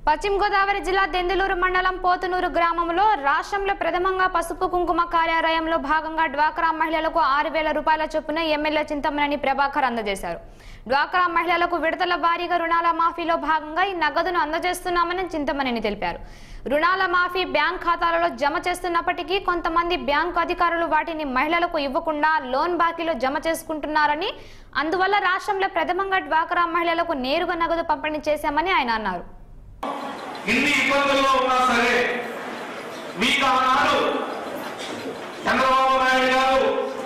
పశ్చిమ గోదావరి జిల్లా దెందులూరు మండలం పోతునూరు గ్రామంలో రాష్ట్రంలో ప్రథమంగా పసుపు కుంకుమ కార్యాలయంలో భాగంగా డ్వాక్రా మహిళలకు ఆరు వేల రూపాయల చొప్పున ఎమ్మెల్యే చింతమనేని ప్రభాకర్ అందజేశారు డ్వాక్రా మహిళలకు విడతల వారీగా రుణాల మాఫీలో భాగంగా ఈ నగదును అందజేస్తున్నామని చింతమనేని తెలిపారు రుణాల మాఫీ బ్యాంక్ ఖాతాలలో జమ చేస్తున్నప్పటికీ కొంతమంది బ్యాంకు అధికారులు వాటిని మహిళలకు ఇవ్వకుండా లోన్ బాకీలో జమ చేసుకుంటున్నారని అందువల్ల రాష్ట్రంలో ప్రథమంగా డ్వాక్రా మహిళలకు నేరుగా నగదు పంపిణీ చేశామని ఆయన అన్నారు ఇన్ని ఇబ్బందుల్లో ఉన్నా సరే మీకు ఆనాడు చంద్రబాబు నాయుడు గారు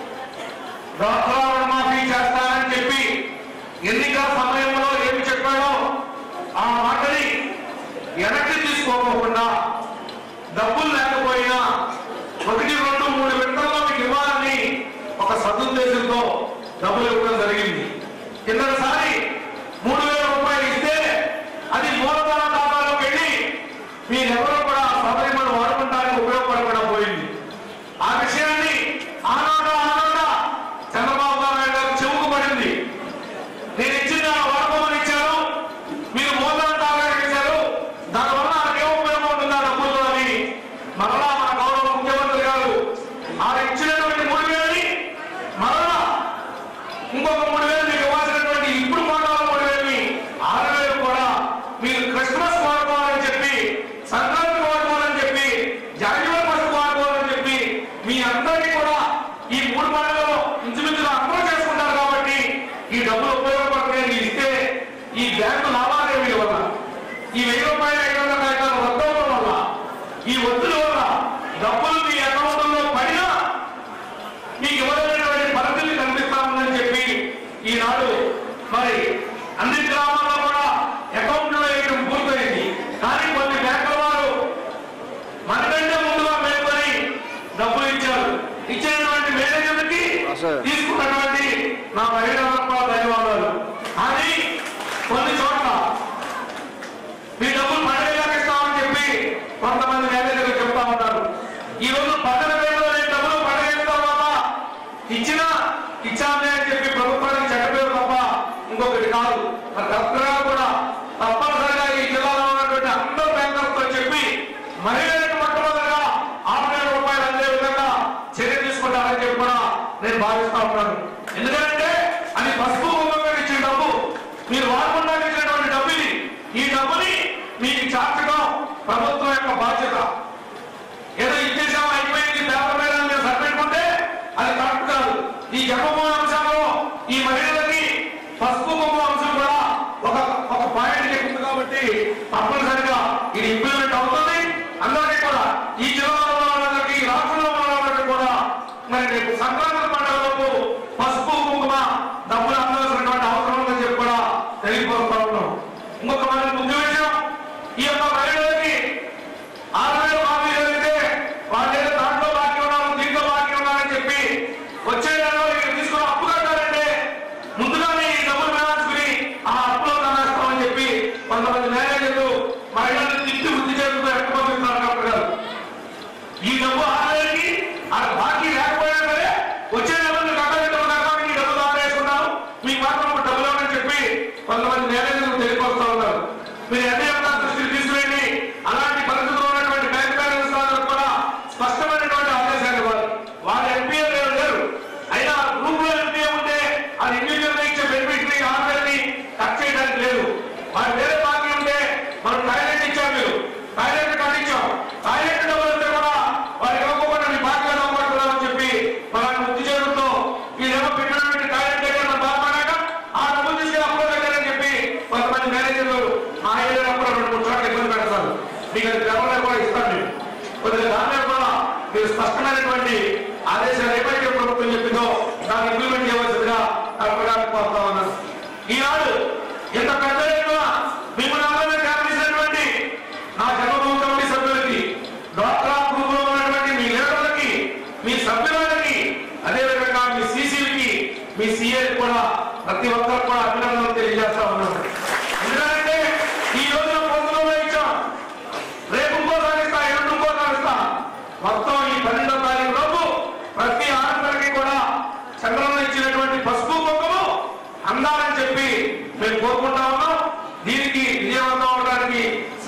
డ్వాక్రా రుణమాఫీ చేస్తానని చెప్పి ఎన్నికల సమయంలో ఏమి చెప్పాడో ఆ మాటని వెనక్కి తీసుకోకుండా డబ్బులు లేకపోయినా ఒకటి రెండు మూడు విడతల్లో మీకు ఇవ్వాలని ఒక సదుద్దేశంతో డబ్బులు ఇవ్వడం జరిగింది కిందసారి మూడు వేల రూపాయలు ఇస్తే అది మూలధన ఖాతాలోకి వెళ్ళి మీరెవరూ కూడా సబరిమల వాడుకుంటానికి ఉపయోగపడకుండా పోయింది ఆ విషయాన్ని ఆనాడు ఆనాడ చంద్రబాబు నాయుడు గారు చెవుకు పడింది నేను ఇచ్చిన వాడుకోమని ఇచ్చాను మీరు మూలధన ఖాతాకి ఇచ్చారు దానివల్ల నాకు ఏం ఉపయోగం ఉంటుందా డబ్బులు అని మరలా మన గౌరవ ముఖ్యమంత్రి గారు ఆ ఇచ్చినటువంటి మూడు వేలని మరలా ఇంకొక మూడు వేలు మీకు ఇవ్వాల్సినటువంటి ఇప్పుడు కొనాలి మూడు వేలని ఆరు వేలు కూడా మీరు క్రిస్మస్ వాడుకోవాలని చెప్పి సంక్రాంతి వాడుకోవాలని చెప్పి జాన్యువరి ఫస్ట్ వాడుకోవాలని చెప్పి మీ అందరికీ కూడా ఈ మూడు పండుగలు ఇంచుమించుగా అందరూ చేసుకుంటారు కాబట్టి ఈ డబ్బులు ఉపయోగపడతాయని ఇస్తే ఈ బ్యాంకు లావాదేవీల వల్ల ఈ వెయ్యి రూపాయల ఐదు వందల కాగితాలు రద్దవడం వల్ల ఈ ఒత్తిడి వల్ల డబ్బులు మీ అకౌంట్లో పడినా మీకు ఇవ్వలేనటువంటి పరిస్థితి కనిపిస్తా ఉందని చెప్పి ఈనాడు మరి అన్ని గ్రామాల్లో కూడా అకౌంట్లో వేయడం పూర్తయింది కానీ కొన్ని బ్యాంకుల వారు మనకంటే ముందుగా మేల్కొని డబ్బులు ఇచ్చారు ఇచ్చినటువంటి మేనేజర్కి తీసుకున్నటువంటి నా మహిళలకు కూడా ధన్యవాదాలు కానీ కొన్ని చోట్ల మీ డబ్బులు పండుగ ఇస్తామని చెప్పి కొంతమంది మేనేజర్లు చెప్తా ఉన్నారు ఈ రోజు పండుగ పేరులో నేను డబ్బులు పండుగ తర్వాత ఇచ్చినా ఇచ్చామే అని చెప్పి ప్రభుత్వానికి చెడ్డ పేరు తప్ప ఇంకొకటి కాదు మరి కలెక్టర్ గారు కూడా తప్పనిసరిగా ఈ జిల్లాలో ఉన్నటువంటి అందరు బ్యాంకర్స్తో చెప్పి మహిళలకు మొట్టమొదటిగా ఆరు వేల రూపాయలు అందే విధంగా చర్య తీసుకుంటారని చెప్పి కూడా నేను భావిస్తా ఉన్నాను ఎందుకంటే అది పసుపు కుంకుమగా ఇచ్చిన డబ్బు మీరు వాడకుండా ఇచ్చినటువంటి డబ్బు ఇది ఈ డబ్బుని మీకు చార్చడం ప్రభుత్వం యొక్క బాధ్యత ఏదో ఇచ్చేసాము అయిపోయింది పేపర్ మీద మీరు సరిపెట్టుకుంటే అది కరెక్ట్ కాదు ఈ జన్మభూమి అంశంలో ఈ మహిళలకి పసుపు కుంకుమ అంశం కూడా ఒక ఒక పాయింట్ ఎక్కుతుంది కాబట్టి తప్పనిసరిగా ఇది ఇంప్లిమెంట్ అవుతుంది అందరికీ కూడా ఈ జిల్లాలో ఉన్న వాళ్ళకి ఈ రాష్ట్రంలో ఉన్న వాళ్ళకి కూడా మరి రేపు సంక్రాంతి పండుగలకు పసుపు కుంకుమ డబ్బులు అందాల్సినటువంటి అవసరం ఉందని చెప్పి కూడా తెలియపోతా ఉన్నాం ఇంకొక మరి ముఖ్య విషయం ఈ యొక్క మహిళలకి ఆరు వేలు మాఫీ జరిగితే వాళ్ళు ఏదో దాంట్లో బాకీ ఉన్నారు దీంట్లో బాకీ ఉన్నారని చెప్పి వచ్చే నెలలో ఇక్కడ తీసుకుని అప్పు కట్టారంటే ముందుగానే ఈ డబ్బులు మేనేసుకుని ఆ అప్పులో కనేస్తామని చెప్పి కొంతమంది మేనేజర్లు మహిళల్ని తిప్పి వృద్ధి చేస్తూ ఎక్కడ పంపిస్తున్నారు డాక్టర్ గారు ఈ డబ్బు ఆదాయానికి ఆ బాకీ లేకపోయినా సరే వచ్చే నెలలో కట్టాలంటే కట్టాలని ఈ డబ్బులు ఆదేశిస్తున్నాను మీకు మాత్రం ఒక డబ్బులు ఇవ్వమని చెప్పి కొంతమంది మేనేజర్లు తెలియపరుస్తూ ఉన్నారు మీరు ఎన్ని యొక్క దృష్టికి తీసుకురండి అలాంటి పరిస్థితుల్లో ఉన్నటువంటి బ్యాంక్ బ్యాలెన్స్ వాళ్ళకు కూడా స్పష్టమైనటువంటి ఆదేశాలు ఇవ్వాలి వాళ్ళ ఎంపీఏ లేరు లేరు అయినా గ్రూప్ లో ఎంపీఏ ఉంటే అది ఇండివిజువల్ ఇచ్చే బెనిఫిట్ ని ఆర్డర్ని కట్ చేయడానికి లేదు వారు వేరే బాకీ ఉంటే మనం టాయిలెట్ ఇచ్చాం మీరు టాయిలెట్ కట్టించాం టాయిలెట్ డబ్బులు వస్తే కూడా వారికి ఇవ్వకుండా మీ బాకీ అవ్వకూడదని చెప్పి వాళ్ళని వృద్ధి చేయడంతో వీళ్ళేమో పెట్టినటువంటి టాయిలెట్ దగ్గర మనం బాధపడాక ఆ డబ్బులు తీసుకెళ్ళి అప్పులో దగ్గరని చెప్పి కొంతమంది మేనేజర్లు మా ఏరియాలో కూడా రెండు మూడు చోట్ల ఇబ్బంది పెడతారు మీకు అది గ్రామంలో కూడా ఇస్తాను నేను కొద్దిగా దానిలో కూడా మీరు స్పష్టమైనటువంటి ఆదేశాలు ఏమైతే ప్రభుత్వం చెప్పిందో దాన్ని ఇంప్లిమెంట్ చేయవలసిందిగా కలపడానికి కోరుతా ఉన్నాను ఈనాడు ఇంత పెద్ద ఎత్తున మిమ్మల్ని అందరినీ చేసినటువంటి నా జన్మభూమి కమిటీ సభ్యులకి డాక్టర్ గ్రూప్ లో ఉన్నటువంటి మీ లీడర్లకి మీ సభ్యులకి అదేవిధంగా మీ సీసీలకి మీ సీఏ కూడా ప్రతి ఒక్కరు కూడా అభినందనలు తెలియజేస్తా ఉన్నాను ఎందుకంటే ఈ రోజున పొందులో ఇచ్చాం రేపు ఇంకోసారి ఇస్తా ఎల్లుండి ఇంకోసారి ఇస్తా మొత్తం ఈ పన్నెండో తారీఖు లోపు ప్రతి ఆడపిల్లకి కూడా చంద్రంలో ఇచ్చినటువంటి పసుపు కుంకుమ అందాలని చెప్పి మేము కోరుకుంటా ఉన్నాం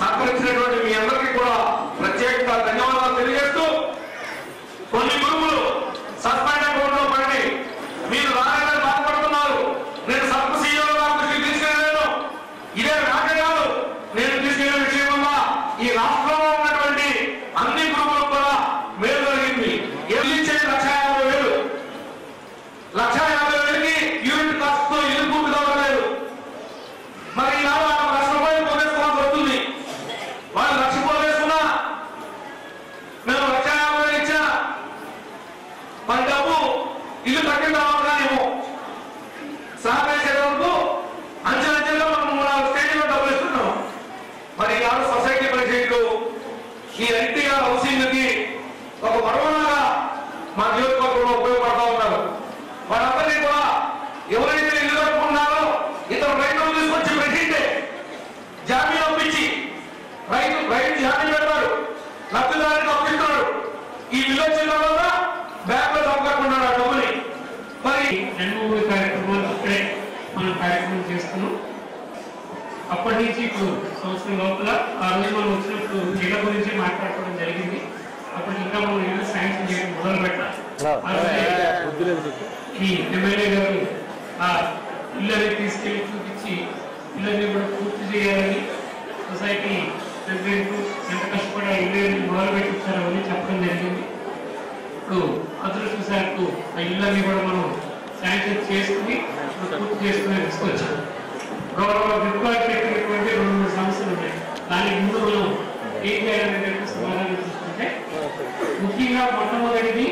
సహకరించినటువంటి మీ అందరికీ కూడా ప్రత్యేకంగా ధన్యవాదాలు తెలియజేస్తూ కొన్ని గురువులు సస్పెండ్ అకౌంట్లో పడి మీరు రాలేదని బాధపడుతున్నారు నేను సబ్ సీఈఓ గారి దృష్టికి తీసుకెళ్ళాను ఇదే నాకే కాదు నేను తీసుకెళ్లిన విషయం వల్ల ఈ రాష్ట్రంలో ఉన్నటువంటి అన్ని గురువులకు కూడా మేలు జరిగింది ఏమి ఇచ్చేది లక్ష యాభై వేలు లక్ష యాభై వేలకి యూనిట్ కాస్ట్ తో ఇల్లు పూర్తి కావట్లేదు మరి ఈనాడు ఆ లక్ష రూపాయలు పోగేసుకోవాల్సి వస్తుంది వాళ్ళు లక్ష పోగేసుకున్నా మేము లక్ష యాభై వేలు ఇచ్చా మన డబ్బు ఇల్లు కట్టిన తర్వాత ఏమో సహకరించే వరకు అంచెలంచెలుగా మనం మూడు నాలుగు స్టేజ్లో డబ్బులు ఇస్తున్నాం మరి ఈనాడు సొసైటీ ప్రెసిడెంట్లు ఈ ఎన్టీఆర్ హౌసింగ్ కి ఒక వరవలాగా మా నియోజకవర్గంలో ఉపయోగపడతా ఉన్నారు వాళ్ళందరినీ కూడా ఎవరైతే ఇల్లు కట్టుకున్నారో ఇతర రైతులు తీసుకొచ్చి పెట్టింటే జామీన్ ఒప్పించి రైతు రైతు జామీన్ పెడతాడు లబ్ధిదారునికి అప్పిస్తున్నాడు ఈ బిల్లు వచ్చిన తర్వాత బ్యాంక్ లో తప్పకుండా ఆ డబ్బుని మరి రెండు మూడు కార్యక్రమాలు అక్కడే మనం కార్యక్రమం చేస్తున్నాం అప్పటి నుంచి ఇప్పుడు సంవత్సరం లోపల ఆ రోజు మనం వచ్చినప్పుడు ఇళ్ల గురించి మాట్లాడుకోవడం జరిగింది అప్పుడు ఇంకా మనం ఇల్లు శాంక్షన్ చేయడం మొదలు పెట్టాలి ఆ రోజే ఈ ఎమ్మెల్యే గారు ఆ ఇల్లని తీసుకెళ్లి చూపించి ఇల్లని కూడా పూర్తి చేయాలని సొసైటీ ప్రెసిడెంట్ ఎంత కష్టపడి ఆ ఇల్లు మొదలు పెట్టించారో అవన్నీ చెప్పడం జరిగింది ఇప్పుడు అదృష్టశాత్తు ఆ ఇళ్ళని కూడా మనం శాంక్షన్ చేసుకుని ఇప్పుడు పూర్తి చేసుకుని తీసుకొచ్చాం గౌరవ విద్వాన్ చెప్పినటువంటి రెండు మూడు సమస్యలు ఉన్నాయి దానికి ముందు మనం ఏం చేయాలనే సమాధానం చూసుకుంటే ముఖ్యంగా మొట్టమొదటిది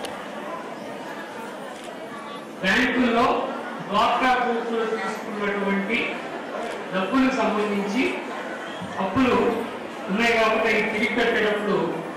బ్యాంకుల్లో డ్వాక్రా గ్రూపులు తీసుకున్నటువంటి డబ్బులకు సంబంధించి అప్పులు ఉన్నాయి కాబట్టి అవి తిరిగి కట్టేటప్పుడు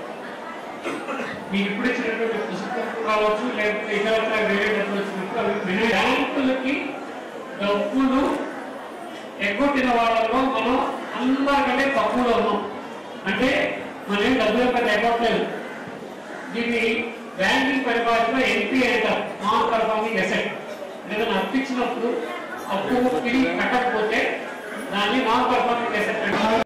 మీరు ఇప్పుడు ఇచ్చినటువంటి పుస్తకం కావచ్చు లేకపోతే ఇతర వేరే డబ్బులు వచ్చినప్పుడు అవి వినే బ్యాంకులకి డబ్బులు ఎగ్గొట్టిన వాళ్ళలో మనం అందరికంటే తక్కువలో ఉన్నాం అంటే మనం ఏం డబ్బులు పెద్ద ఎగ్గొట్టలేదు దీన్ని బ్యాంకింగ్ పరిభాషలో ఎన్పి అంటారు నాన్ పర్ఫార్మింగ్ అసెట్ ఏదైనా అప్పించినప్పుడు అప్పు తిరిగి కట్టకపోతే దాన్ని నాన్ పర్ఫార్మింగ్ అసెట్ అంటారు